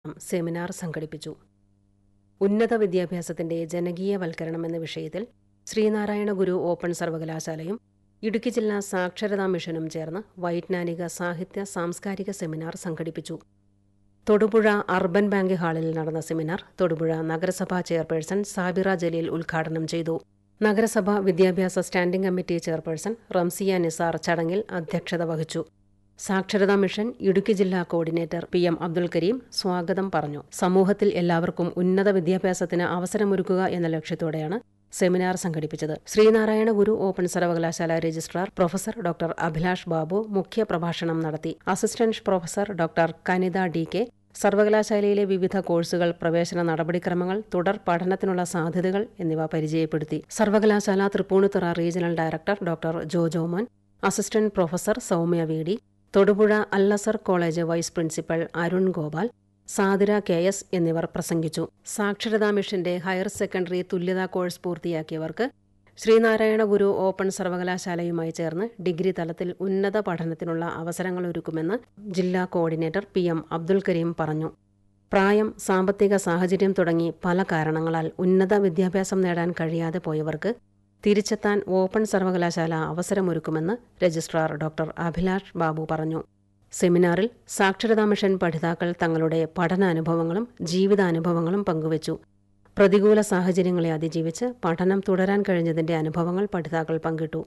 seminar സംഘടിപ്പിച്ചു ഉന്നത വിദ്യാഭ്യാസത്തിന്റെ ജനകീയവൽക്കരണം എന്ന വിഷയത്തിൽ ശ്രീനാരായണ ഗുരു ഓപ്പൺ സർവകലാശാലയും ഇടുക്കി ജില്ലാ സാക്ഷരതാ മിഷനും ചേർന്ന് വൈജ്ഞാനിക സാഹിത്യ സാംസ്കാരിക സെമിനാർ സംഘടിപ്പിച്ചു തൊടുപുഴ അർബൻ ബാങ്ക് ഹാളിൽ നടന്ന സെമിനാർ തൊടുപുഴ നഗരസഭാ ചെയർപേഴ്സൺ സാബിറ ജലീൽ ഉദ്ഘാടനം ചെയ്തു നഗരസഭ വിദ്യാഭ്യാസ standing committee chairperson Ramsiya Nisar ചടങ്ങിൽ അധ്യക്ഷത വഹിച്ചു സാക്ഷരതാ മിഷൻ ഇടുക്കി ജില്ലാ coordinator P M Abdul Kareem സ്വാഗതം പറഞ്ഞു സമൂഹത്തിൽ എല്ലാവർക്കും ഉന്നത വിദ്യാഭ്യാസത്തിന് അവസരമൊരുക്കുക എന്ന ലക്ഷ്യത്തോടെയാണ് സെമിനാർ സംഘടിപ്പിച്ചത് ശ്രീനാരായണ ഗുരു ഓപ്പൺ സർവകലാശാല registrar professor doctor Abhilash Babu മുഖ്യ പ്രഭാഷണം നടത്തി assistant professor doctor Kanitha D K സർവകലാശാലയിലെ വിവിധ കോഴ്സുകൾ പ്രവേശന നടപടിക്രമങ്ങൾ തുടർ പഠനത്തിനുള്ള സാധ്യതകൾ എന്നിവ പരിചയപ്പെടുത്തി സർവകലാശാല Thrippunithura regional director doctor Jojomon assistant professor Soumya V D Thodupuzha Alazhar college vice principal Arun Gopal Sadira K S എന്നിവർ പ്രസംഗിച്ചു സാക്ഷരതാ മിഷന്റെ ഹയർ സെക്കൻഡറി തുല്യതാ കോഴ്സ് പൂർത്തിയാക്കിയവർക്ക് ശ്രീനാരായണ ഗുരു ഓപ്പൺ സർവകലാശാലയുമായി ചേർന്ന് ഡിഗ്രി തലത്തിൽ ഉന്നത പഠനത്തിനുള്ള അവസരങ്ങൾ ഒരുക്കുമെന്ന് ജില്ലാ coordinator P M Abdul Kareem പറഞ്ഞു പ്രായം സാമ്പത്തിക സാഹചര്യം തുടങ്ങി പല കാരണങ്ങളാൽ ഉന്നത വിദ്യാഭ്യാസം നേടാൻ കഴിയാതെ പോയവർക്ക് തിരിച്ചെത്താൻ ഓപ്പൺ സർവകലാശാല അവസരമൊരുക്കുമെന്ന് രജിസ്ട്രാർ ഡോക്ടർ അഭിലാഷ് ബാബു പറഞ്ഞു സെമിനാറിൽ സാക്ഷരതാ മിഷൻ പഠിതാക്കൾ തങ്ങളുടെ പഠനാനുഭവങ്ങളും ജീവിതാനുഭവങ്ങളും പങ്കുവച്ചു പ്രതികൂല സാഹചര്യങ്ങളെ അതിജീവിച്ച് പഠനം തുടരാൻ കഴിഞ്ഞതിന്റെ അനുഭവങ്ങൾ പഠിതാക്കൾ പങ്കിട്ടു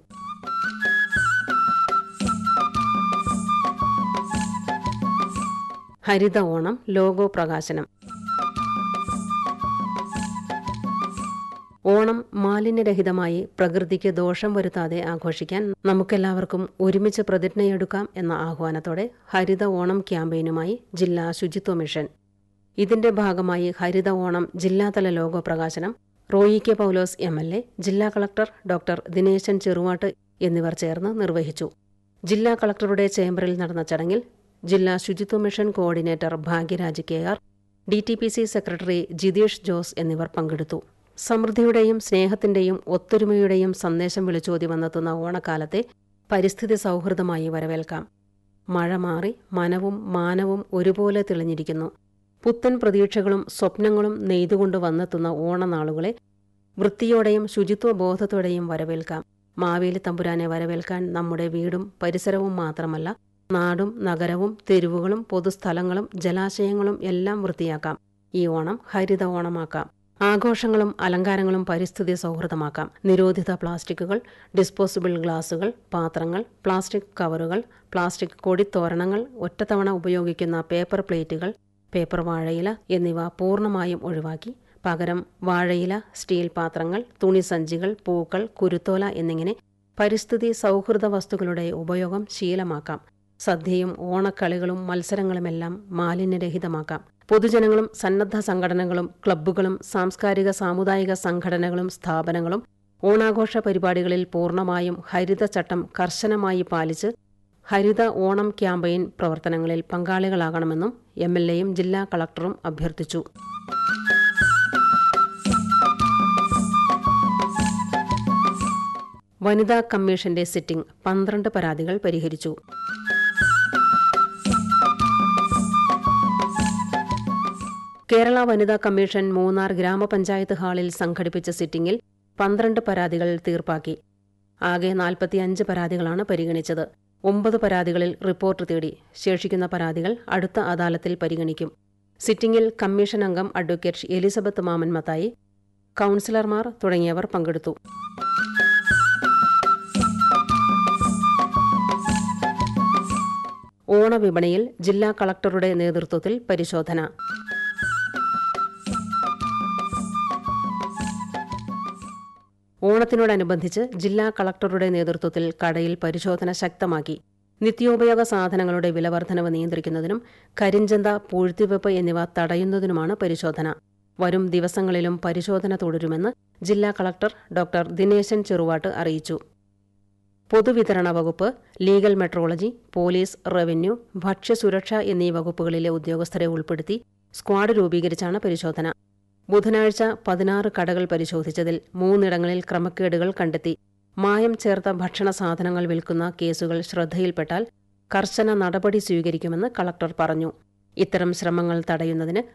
ഹരിത ഓണം ലോഗോ പ്രകാശനം ഓണം മാലിന്യരഹിതമായി പ്രകൃതിക്ക് ദോഷം വരുത്താതെ ആഘോഷിക്കാൻ നമുക്കെല്ലാവർക്കും ഒരുമിച്ച് പ്രതിജ്ഞയെടുക്കാം എന്ന ആഹ്വാനത്തോടെ ഹരിത ഓണം ക്യാമ്പയിനുമായി ജില്ലാ ശുചിത്വ മിഷൻ ഇതിന്റെ ഭാഗമായി ഹരിത ഓണം ജില്ലാതല ലോഗോ പ്രകാശനം Roy K Paulose M L A ജില്ലാ കളക്ടർ ഡോക്ടർ ദിനേശൻ ചെറുവാട്ട് എന്നിവർ ചേർന്ന് നിർവഹിച്ചു ജില്ലാ കളക്ടറുടെ ചേംബറിൽ നടന്ന ചടങ്ങിൽ ജില്ലാ ശുചിത്വ mission coordinator Bhagyaraj K R D T P C secretary Jithesh Jose എന്നിവർ പങ്കെടുത്തു സമൃദ്ധിയുടെയും സ്നേഹത്തിന്റെയും ഒത്തൊരുമയുടെയും സന്ദേശം വിളിച്ചോതി വന്നെത്തുന്ന ഓണക്കാലത്തെ പരിസ്ഥിതി സൗഹൃദമായി വരവേൽക്കാം മഴ മാറി മനവും മാനവും ഒരുപോലെ തെളിഞ്ഞിരിക്കുന്നു പുത്തൻ പ്രതീക്ഷകളും സ്വപ്നങ്ങളും നെയ്തുകൊണ്ട് വന്നെത്തുന്ന ഓണനാളുകളെ വൃത്തിയോടെയും ശുചിത്വ ബോധത്തോടെയും വരവേൽക്കാം മാവേലി തമ്പുരാനെ വരവേൽക്കാൻ നമ്മുടെ വീടും പരിസരവും മാത്രമല്ല നാടും നഗരവും തെരുവുകളും പൊതുസ്ഥലങ്ങളും ജലാശയങ്ങളും എല്ലാം വൃത്തിയാക്കാം ഈ ഓണം ഹരിത ഓണമാക്കാം ആഘോഷങ്ങളും അലങ്കാരങ്ങളും പരിസ്ഥിതി സൗഹൃദമാക്കാം നിരോധിത പ്ലാസ്റ്റിക്കുകൾ ഡിസ്പോസിബിൾ ഗ്ലാസുകൾ പാത്രങ്ങൾ പ്ലാസ്റ്റിക് കവറുകൾ പ്ലാസ്റ്റിക് കൊടിത്തോരണങ്ങൾ ഒറ്റത്തവണ ഉപയോഗിക്കുന്ന പേപ്പർ പ്ലേറ്റുകൾ പേപ്പർ വാഴയില എന്നിവ പൂർണ്ണമായും ഒഴിവാക്കി പകരം വാഴയില സ്റ്റീൽ പാത്രങ്ങൾ തുണിസഞ്ചികൾ പൂക്കൾ കുരുത്തോല എന്നിങ്ങനെ പരിസ്ഥിതി സൗഹൃദ വസ്തുക്കളുടെ ഉപയോഗം ശീലമാക്കാം സദ്യയും ഓണക്കളികളും മത്സരങ്ങളുമെല്ലാം മാലിന്യരഹിതമാക്കാം പൊതുജനങ്ങളും സന്നദ്ധ സംഘടനകളും ക്ലബ്ബുകളും സാംസ്കാരിക സാമുദായിക സംഘടനകളും സ്ഥാപനങ്ങളും ഓണാഘോഷ പരിപാടികളിൽ പൂർണ്ണമായും ഹരിതചട്ടം കർശനമായി പാലിച്ച് ഹരിത ഓണം ക്യാമ്പയിൻ പ്രവർത്തനങ്ങളിൽ പങ്കാളികളാകണമെന്നും എം എൽ എയും ജില്ലാ കളക്ടറും അഭ്യർത്ഥിച്ചു വനിതാ കമ്മീഷന്റെ സിറ്റിംഗ് പന്ത്രണ്ട് പരാതികൾ പരിഹരിച്ചു കേരള വനിതാ കമ്മീഷൻ മൂന്നാർ ഗ്രാമപഞ്ചായത്ത് ഹാളിൽ സംഘടിപ്പിച്ച സിറ്റിംഗിൽ പന്ത്രണ്ട് പരാതികൾ തീർപ്പാക്കി ആകെ നാൽപ്പത്തിയഞ്ച് പരാതികളാണ് പരിഗണിച്ചത് ഒമ്പത് പരാതികളിൽ റിപ്പോർട്ട് തേടി ശേഷിക്കുന്ന പരാതികൾ അടുത്ത അദാലത്തിൽ പരിഗണിക്കും സിറ്റിംഗിൽ കമ്മീഷൻ അംഗം അഡ്വക്കേറ്റ് എലിസബത്ത് മാമൻ മത്തായി കൌൺസിലർമാർ തുടങ്ങിയവർ പങ്കെടുത്തു ഓണവിപണിയിൽ ജില്ലാ കളക്ടറുടെ നേതൃത്വത്തിൽ പരിശോധന ഓണത്തിനോടനുബന്ധിച്ച് ജില്ലാ കളക്ടറുടെ നേതൃത്വത്തിൽ കടയിൽ പരിശോധന ശക്തമാക്കി നിത്യോപയോഗ സാധനങ്ങളുടെ വിലവർധനവ് നിയന്ത്രിക്കുന്നതിനും കരിഞ്ചന്ത പൂഴ്ത്തിവെപ്പ് എന്നിവ തടയുന്നതിനുമാണ് പരിശോധന വരും ദിവസങ്ങളിലും പരിശോധന തുടരുമെന്ന് ജില്ലാ കളക്ടർ ഡോക്ടർ ദിനേശൻ ചെറുവാട്ട് അറിയിച്ചു പൊതുവിതരണ വകുപ്പ് ലീഗൽ മെട്രോളജി പോലീസ് റവന്യൂ ഭക്ഷ്യസുരക്ഷ എന്നീ വകുപ്പുകളിലെ ഉദ്യോഗസ്ഥരെ ഉൾപ്പെടുത്തി സ്ക്വാഡ് രൂപീകരിച്ചാണ് പരിശോധന ബുധനാഴ്ച പതിനാറ് കടകൾ പരിശോധിച്ചതിൽ മൂന്നിടങ്ങളിൽ ക്രമക്കേടുകൾ കണ്ടെത്തി മായം ചേർത്ത ഭക്ഷണ സാധനങ്ങൾ വിൽക്കുന്ന കേസുകൾ ശ്രദ്ധയിൽപ്പെട്ടാൽ കർശന നടപടി സ്വീകരിക്കുമെന്ന് കളക്ടർ പറഞ്ഞു ഇത്തരം ശ്രമങ്ങൾ തടയുന്നതിന്